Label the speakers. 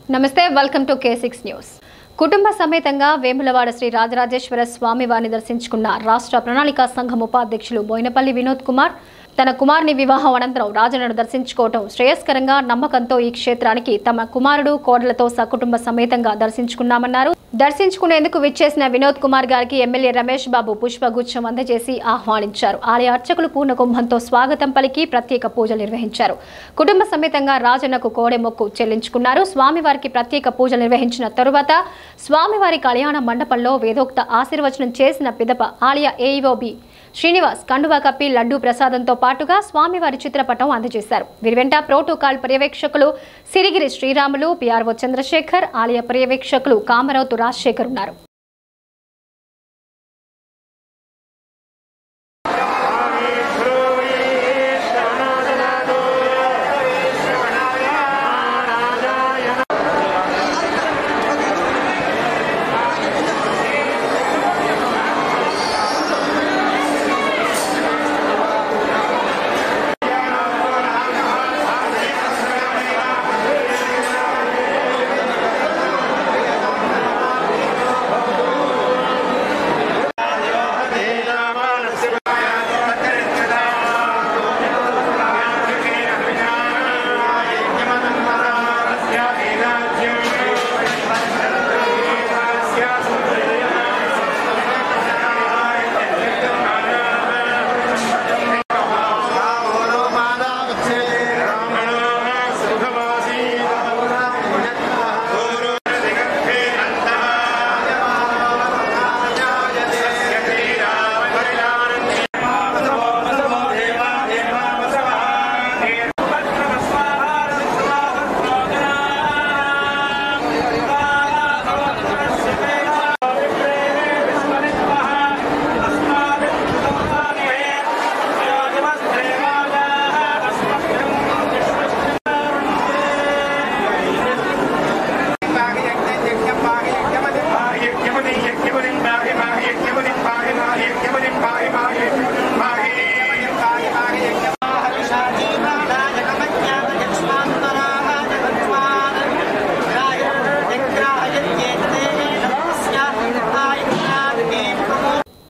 Speaker 1: నమస్తే welcome to K six news కుటుంబ సమేతంగా వేములవాడ శ్రీ రాజరాజేశ్వర స్వామి వారిని దర్శించుకున్న రాష్ట్ర ప్రణాళికా సంఘం ఉపాధ్యక్షులు బోయినపల్లి వినోద్ కుమార్ తన కుమారుని వివాహం అనంతరం రాజన్నను దర్శించుకోవటం శ్రేయస్కరంగా నమ్మకంతో ఈ క్షేత్రానికి తమ కుమారుడు కోడలతో సకుటుంబ సమేతంగా దర్శించుకున్నామన్నారు దర్శించుకునేందుకు విచ్చేసిన వినోద్ కుమార్ గారికి ఎమ్మెల్యే రమేష్ బాబు పుష్పగుచ్చం అందజేసి ఆహ్వానించారు ఆలయ అర్చకులు పూర్ణ కుంభంతో స్వాగతం పలికి ప్రత్యేక పూజలు నిర్వహించారు కుటుంబ సమేతంగా రాజన్నకు కోడె మొక్కు చెల్లించుకున్నారు స్వామివారికి ప్రత్యేక పూజలు నిర్వహించిన తరువాత స్వామివారి కళ్యాణ మండపంలో వేదోక్త ఆశీర్వచనం చేసిన పిదప ఆలయ ఏఈఓబి శ్రీనివాస్ కండువా కప్పి లడ్డూ ప్రసాదంతో పాటుగా స్వామివారి చిత్రపటం అందజేశారు వీరి వెంట ప్రోటోకాల్ పర్యవేక్షకులు సిరిగిరి శ్రీరాములు పిఆర్ఓ చంద్రశేఖర్ ఆలయ పర్యవేక్షకులు కామరావుతు రాజశేఖర్ ఉన్నారు